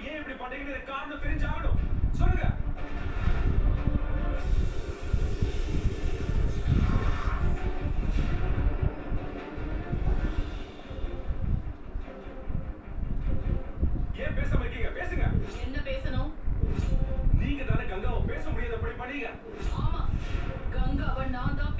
ஏன் இப்படி பண்றீங்கன்னு காரணம் தெரிஞ்சாகணும் சொல்லுங்க ஏன் பேசாம இருக்கீங்க பேசுங்க என்ன பேசணும் நீங்க தானே கங்காவை பேச முடியாதபடி பண்ணீங்க ஆமா கங்காவை நான் தான்